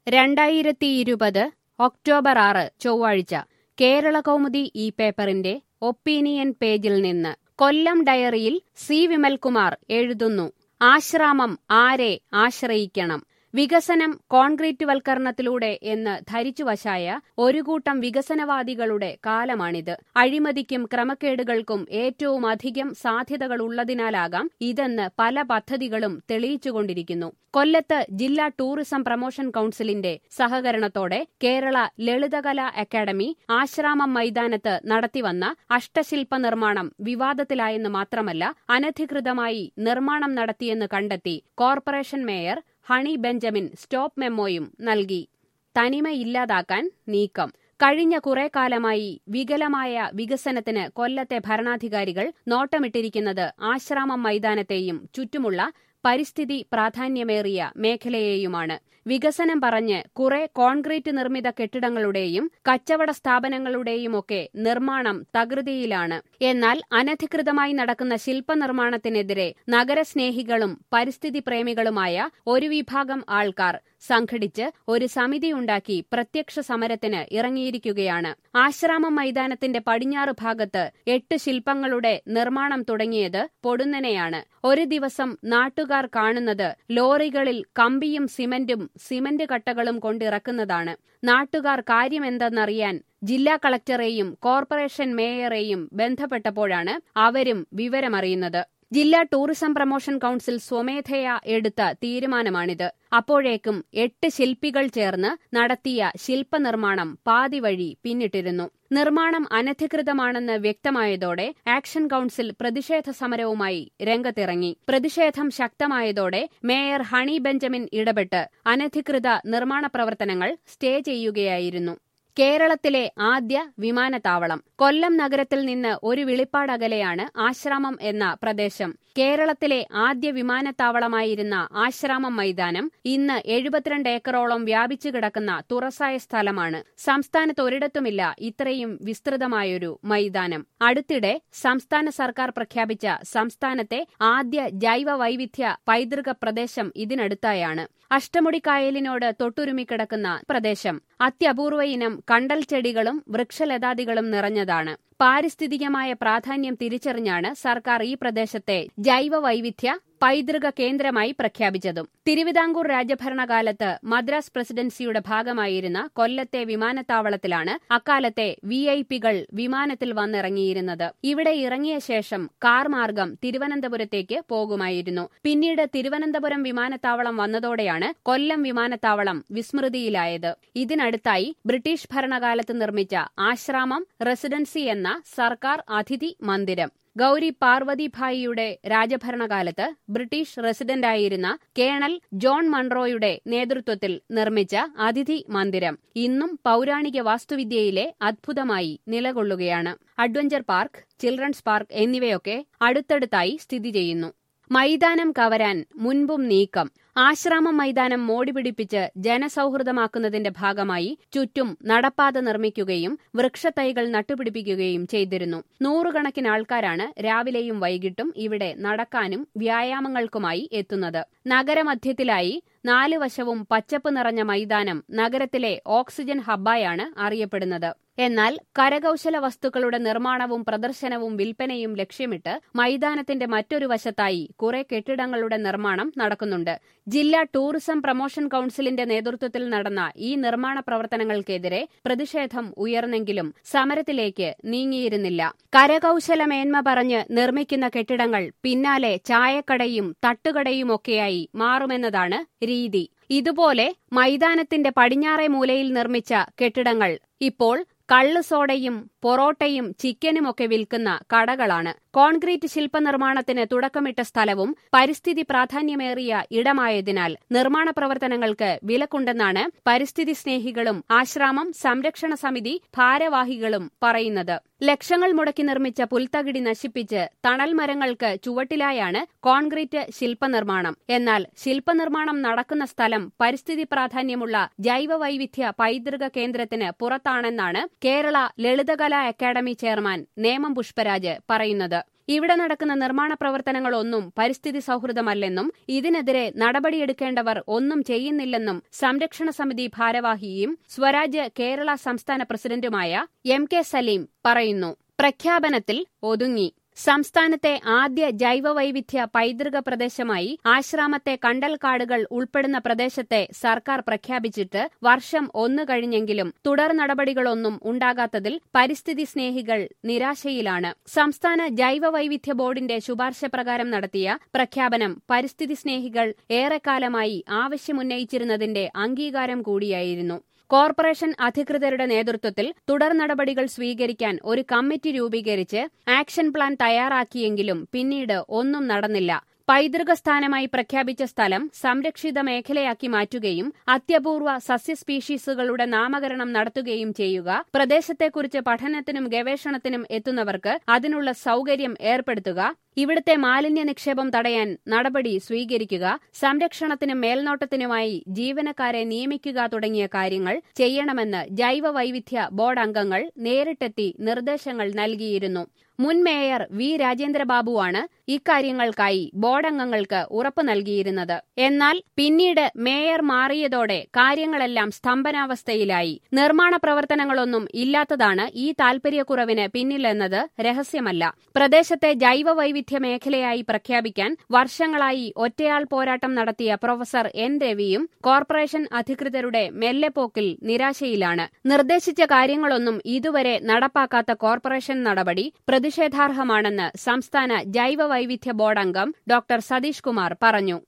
രണ്ടായിരത്തി ഇരുപത് ഒക്ടോബർ ആറ് ചൊവ്വാഴ്ച കേരള കൗമുദി ഈ പേപ്പറിന്റെ ഒപ്പീനിയൻ പേജിൽ നിന്ന് കൊല്ലം ഡയറിയിൽ സി വിമൽകുമാർ എഴുതുന്നു ആശ്രാമം ആരെ ആശ്രയിക്കണം വികസനം കോൺക്രീറ്റ് വൽക്കരണത്തിലൂടെ എന്ന് ധരിച്ചുവശായ ഒരു കൂട്ടം വികസനവാദികളുടെ കാലമാണിത് അഴിമതിക്കും ക്രമക്കേടുകൾക്കും ഏറ്റവും അധികം സാധ്യതകളുള്ളതിനാലാകാം ഇതെന്ന് പല പദ്ധതികളും തെളിയിച്ചുകൊണ്ടിരിക്കുന്നു കൊല്ലത്ത് ജില്ലാ ടൂറിസം പ്രമോഷൻ കൌൺസിലിന്റെ സഹകരണത്തോടെ കേരള ലളിതകലാ അക്കാദമി ആശ്രാമം മൈതാനത്ത് നടത്തിവന്ന അഷ്ടശില്പ നിർമ്മാണം വിവാദത്തിലായെന്ന് മാത്രമല്ല അനധികൃതമായി നിർമ്മാണം നടത്തിയെന്ന് കണ്ടെത്തി corporation mayor Honey Benjamin stop മെമ്മോയും നൽകി തനിമയില്ലാതാക്കാൻ നീക്കം കഴിഞ്ഞ കുറെ കാലമായി വികലമായ വികസനത്തിന് കൊല്ലത്തെ ഭരണാധികാരികൾ നോട്ടമിട്ടിരിക്കുന്നത് ആശ്രാമം മൈതാനത്തെയും ചുറ്റുമുള്ള പരിസ്ഥിതി പ്രാധാന്യമേറിയ മേഖലയെയുമാണ് വികസനം പറഞ്ഞ് കുറെ കോൺക്രീറ്റ് നിർമ്മിത കെട്ടിടങ്ങളുടെയും കച്ചവട സ്ഥാപനങ്ങളുടെയുമൊക്കെ നിർമ്മാണം തകൃതിയിലാണ് എന്നാൽ അനധികൃതമായി നടക്കുന്ന ശില്പനിർമ്മാണത്തിനെതിരെ നഗരസ്നേഹികളും പരിസ്ഥിതി പ്രേമികളുമായ ഒരു വിഭാഗം ആൾക്കാർ സംഘടിച്ച് ഒരു സമിതിയുണ്ടാക്കി പ്രത്യക്ഷ സമരത്തിന് ഇറങ്ങിയിരിക്കുകയാണ് ആശ്രാമം മൈതാനത്തിന്റെ പടിഞ്ഞാറ് ഭാഗത്ത് എട്ട് ശില്പങ്ങളുടെ നിർമ്മാണം തുടങ്ങിയത് പൊടുന്നനെയാണ് ഒരു ദിവസം നാട്ടുകാർ കാണുന്നത് ലോറികളിൽ കമ്പിയും സിമന്റും സിമന്റ് കട്ടകളും കൊണ്ടിറക്കുന്നതാണ് നാട്ടുകാർ കാര്യമെന്തെന്നറിയാൻ ജില്ലാ കളക്ടറെയും കോർപ്പറേഷൻ മേയറെയും ബന്ധപ്പെട്ടപ്പോഴാണ് അവരും വിവരമറിയുന്നത് ജില്ലാ ടൂറിസം പ്രമോഷൻ കൌൺസിൽ സ്വമേധയാ എടുത്ത തീരുമാനമാണിത് അപ്പോഴേക്കും എട്ട് ശില്പികൾ ചേർന്ന് നടത്തിയ ശില്പനിർമ്മാണം പാതിവഴി പിന്നിട്ടിരുന്നു നിർമ്മാണം അനധികൃതമാണെന്ന് വ്യക്തമായതോടെ ആക്ഷൻ കൌൺസിൽ പ്രതിഷേധ സമരവുമായി രംഗത്തിറങ്ങി പ്രതിഷേധം ശക്തമായതോടെ മേയർ ഹണി ബെഞ്ചമിൻ ഇടപെട്ട് അനധികൃത നിർമ്മാണ പ്രവർത്തനങ്ങൾ സ്റ്റേ ചെയ്യുകയായിരുന്നു കേരളത്തിലെ ആദ്യ വിമാനത്താവളം കൊല്ലം നഗരത്തിൽ നിന്ന് ഒരു വിളിപ്പാടകലെയാണ് ആശ്രാമം എന്ന പ്രദേശം കേരളത്തിലെ ആദ്യ വിമാനത്താവളമായിരുന്ന ആശ്രാമം മൈതാനം ഇന്ന് എഴുപത്തിരണ്ട് ഏക്കറോളം വ്യാപിച്ചു കിടക്കുന്ന തുറസായ സ്ഥലമാണ് സംസ്ഥാനത്ത് ഒരിടത്തുമില്ല ഇത്രയും വിസ്തൃതമായൊരു മൈതാനം അടുത്തിടെ സംസ്ഥാന സർക്കാർ പ്രഖ്യാപിച്ച സംസ്ഥാനത്തെ ആദ്യ ജൈവ വൈവിധ്യ പൈതൃക പ്രദേശം ഇതിനടുത്തായാണ് അഷ്ടമുടിക്കായലിനോട് തൊട്ടുരുമിക്കിടക്കുന്ന പ്രദേശം അത്യപൂർവ ഇനം കണ്ടൽ ചെടികളും വൃക്ഷലതാദികളും നിറഞ്ഞതാണ് പാരിസ്ഥിതികമായ പ്രാധാന്യം തിരിച്ചറിഞ്ഞാണ് സർക്കാർ ഈ പ്രദേശത്തെ ജൈവ വൈവിധ്യ പൈതൃക കേന്ദ്രമായി പ്രഖ്യാപിച്ചതും തിരുവിതാംകൂർ രാജഭരണകാലത്ത് മദ്രാസ് പ്രസിഡൻസിയുടെ ഭാഗമായിരുന്ന കൊല്ലത്തെ വിമാനത്താവളത്തിലാണ് അക്കാലത്തെ വി ഐ പികൾ വിമാനത്തിൽ വന്നിറങ്ങിയിരുന്നത് ഇവിടെ ഇറങ്ങിയ ശേഷം കാർ മാർഗം തിരുവനന്തപുരത്തേക്ക് പോകുമായിരുന്നു പിന്നീട് തിരുവനന്തപുരം വിമാനത്താവളം വന്നതോടെയാണ് കൊല്ലം വിമാനത്താവളം വിസ്മൃതിയിലായത് ഇതിനടുത്തായി ബ്രിട്ടീഷ് ഭരണകാലത്ത് നിർമ്മിച്ച ആശ്രാമം റെസിഡൻസി എന്ന സർക്കാർ അതിഥി മന്ദിരം ഗൌരി പാർവതിഭായിയുടെ രാജഭരണകാലത്ത് ബ്രിട്ടീഷ് റെസിഡന്റായിരുന്ന കേണൽ ജോൺ മൺറോയുടെ നേതൃത്വത്തിൽ നിർമ്മിച്ച അതിഥി മന്ദിരം ഇന്നും പൌരാണിക വാസ്തുവിദ്യയിലെ അദ്ഭുതമായി നിലകൊള്ളുകയാണ് അഡ്വഞ്ചർ പാർക്ക് ചിൽഡ്രൻസ് പാർക്ക് എന്നിവയൊക്കെ അടുത്തടുത്തായി സ്ഥിതി ചെയ്യുന്നു മൈതാനം കവരാൻ മുൻപും നീക്കം ആശ്രാമം മൈതാനം മോടിപിടിപ്പിച്ച് ജനസൌഹൃദമാക്കുന്നതിന്റെ ഭാഗമായി ചുറ്റും നടപ്പാത നിർമ്മിക്കുകയും വൃക്ഷത്തൈകൾ നട്ടുപിടിപ്പിക്കുകയും ചെയ്തിരുന്നു നൂറുകണക്കിന് ആൾക്കാരാണ് രാവിലെയും വൈകിട്ടും ഇവിടെ നടക്കാനും വ്യായാമങ്ങൾക്കുമായി എത്തുന്നത് നഗരമധ്യത്തിലായി നാലു വശവും പച്ചപ്പ് നിറഞ്ഞ മൈതാനം നഗരത്തിലെ ഓക്സിജൻ ഹബ്ബായാണ് അറിയപ്പെടുന്നത് എന്നാൽ കരകൌശല വസ്തുക്കളുടെ നിർമ്മാണവും പ്രദർശനവും വിൽപ്പനയും ലക്ഷ്യമിട്ട് മൈതാനത്തിന്റെ മറ്റൊരു വശത്തായി കുറെ കെട്ടിടങ്ങളുടെ നിർമ്മാണം നടക്കുന്നുണ്ട് ജില്ലാ ടൂറിസം പ്രമോഷൻ കൌൺസിലിന്റെ നേതൃത്വത്തിൽ നടന്ന ഈ നിർമ്മാണ പ്രവർത്തനങ്ങൾക്കെതിരെ പ്രതിഷേധം ഉയർന്നെങ്കിലും സമരത്തിലേക്ക് നീങ്ങിയിരുന്നില്ല കരകൌശല മേന്മ പറഞ്ഞ് നിർമ്മിക്കുന്ന കെട്ടിടങ്ങൾ പിന്നാലെ ചായക്കടയും തട്ടുകടയുമൊക്കെയായി മാറുമെന്നതാണ് രീതി ഇതുപോലെ മൈതാനത്തിന്റെ പടിഞ്ഞാറേ മൂലയിൽ നിർമ്മിച്ച കെട്ടിടങ്ങൾ ഇപ്പോൾ കള്ള് സോഡയും പൊറോട്ടയും ചിക്കനുമൊക്കെ വിൽക്കുന്ന കടകളാണ് കോൺക്രീറ്റ് ശില്പനിർമ്മാണത്തിന് തുടക്കമിട്ട സ്ഥലവും പരിസ്ഥിതി പ്രാധാന്യമേറിയ ഇടമായതിനാൽ നിർമ്മാണ പ്രവർത്തനങ്ങൾക്ക് വിലക്കുണ്ടെന്നാണ് പരിസ്ഥിതി സ്നേഹികളും ആശ്രാമം സംരക്ഷണ സമിതി ഭാരവാഹികളും പറയുന്നത് ലക്ഷങ്ങൾ മുടക്കി നിർമ്മിച്ച പുൽത്തകിടി നശിപ്പിച്ച് തണൽ മരങ്ങൾക്ക് ചുവട്ടിലായാണ് കോൺക്രീറ്റ് ശില്പനിർമ്മാണം എന്നാൽ ശില്പനിർമ്മാണം നടക്കുന്ന സ്ഥലം പരിസ്ഥിതി പ്രാധാന്യമുള്ള ജൈവവൈവിധ്യ പൈതൃക കേന്ദ്രത്തിന് പുറത്താണെന്നാണ് കേരള ലളിതകലാ അക്കാദമി ചെയർമാൻ നേമം പുഷ്പരാജ് പറയുന്നത് ഇവിടെ നടക്കുന്ന നിർമ്മാണ പ്രവർത്തനങ്ങളൊന്നും പരിസ്ഥിതി സൗഹൃദമല്ലെന്നും ഇതിനെതിരെ നടപടിയെടുക്കേണ്ടവർ ഒന്നും ചെയ്യുന്നില്ലെന്നും സംരക്ഷണ സമിതി ഭാരവാഹിയും സ്വരാജ് കേരള സംസ്ഥാന പ്രസിഡന്റുമായ എം കെ സലീം പറയുന്നു പ്രഖ്യാപനത്തിൽ ഒതുങ്ങി സംസ്ഥാനത്തെ ആദ്യ ജൈവവൈവിധ്യ പൈതൃക പ്രദേശമായി ആശ്രാമത്തെ കണ്ടൽക്കാടുകൾ ഉൾപ്പെടുന്ന പ്രദേശത്തെ സർക്കാർ പ്രഖ്യാപിച്ചിട്ട് വർഷം ഒന്നു കഴിഞ്ഞെങ്കിലും തുടർ നടപടികളൊന്നും ഉണ്ടാകാത്തതിൽ പരിസ്ഥിതി സ്നേഹികൾ നിരാശയിലാണ് സംസ്ഥാന ജൈവവൈവിധ്യ ബോർഡിന്റെ ശുപാർശ പ്രകാരം നടത്തിയ പ്രഖ്യാപനം പരിസ്ഥിതി സ്നേഹികൾ ഏറെക്കാലമായി ആവശ്യമുന്നയിച്ചിരുന്നതിന്റെ അംഗീകാരം കൂടിയായിരുന്നു കോർപ്പറേഷൻ അധികൃതരുടെ നേതൃത്വത്തിൽ തുടർ നടപടികൾ സ്വീകരിക്കാൻ ഒരു കമ്മിറ്റി രൂപീകരിച്ച് ആക്ഷൻ പ്ലാൻ തയ്യാറാക്കിയെങ്കിലും പിന്നീട് ഒന്നും നടന്നില്ല പൈതൃക സ്ഥാനമായി പ്രഖ്യാപിച്ച സ്ഥലം സംരക്ഷിത മേഖലയാക്കി മാറ്റുകയും അത്യപൂർവ സസ്യസ്പീഷീസുകളുടെ നാമകരണം നടത്തുകയും ചെയ്യുക പ്രദേശത്തെക്കുറിച്ച് പഠനത്തിനും ഗവേഷണത്തിനും എത്തുന്നവർക്ക് അതിനുള്ള സൌകര്യം ഏർപ്പെടുത്തുക ഇവിടുത്തെ മാലിന്യ നിക്ഷേപം തടയാൻ നടപടി സ്വീകരിക്കുക സംരക്ഷണത്തിനും മേൽനോട്ടത്തിനുമായി ജീവനക്കാരെ നിയമിക്കുക തുടങ്ങിയ കാര്യങ്ങൾ ചെയ്യണമെന്ന് ജൈവ വൈവിധ്യ ബോർഡ് അംഗങ്ങൾ നേരിട്ടെത്തി നിർദ്ദേശങ്ങൾ നൽകിയിരുന്നു മുൻ മേയർ വി രാജേന്ദ്രബാബുവാണ് ഇക്കാര്യങ്ങൾക്കായി ബോർഡ് അംഗങ്ങൾക്ക് ഉറപ്പു നൽകിയിരുന്നത് എന്നാൽ പിന്നീട് മേയർ മാറിയതോടെ കാര്യങ്ങളെല്ലാം സ്തംഭനാവസ്ഥയിലായി നിർമ്മാണ പ്രവർത്തനങ്ങളൊന്നും ഇല്ലാത്തതാണ് ഈ താൽപര്യക്കുറവിന് പിന്നിലെന്നത് രഹസ്യമല്ല പ്രദേശത്തെ ജൈവ വൈവിധ്യ മേഖലയായി പ്രഖ്യാപിക്കാൻ വർഷങ്ങളായി ഒറ്റയാൾ പോരാട്ടം നടത്തിയ പ്രൊഫസർ എൻ രവിയും കോർപ്പറേഷൻ അധികൃതരുടെ മെല്ലെപ്പോക്കിൽ നിരാശയിലാണ് നിർദ്ദേശിച്ച കാര്യങ്ങളൊന്നും ഇതുവരെ നടപ്പാക്കാത്ത കോർപ്പറേഷൻ നടപടി പ്രതിഷേധാർഹമാണെന്ന് സംസ്ഥാന ജൈവ വൈവിധ്യ ബോർഡ് അംഗം ഡോക്ടർ സതീഷ് കുമാർ പറഞ്ഞു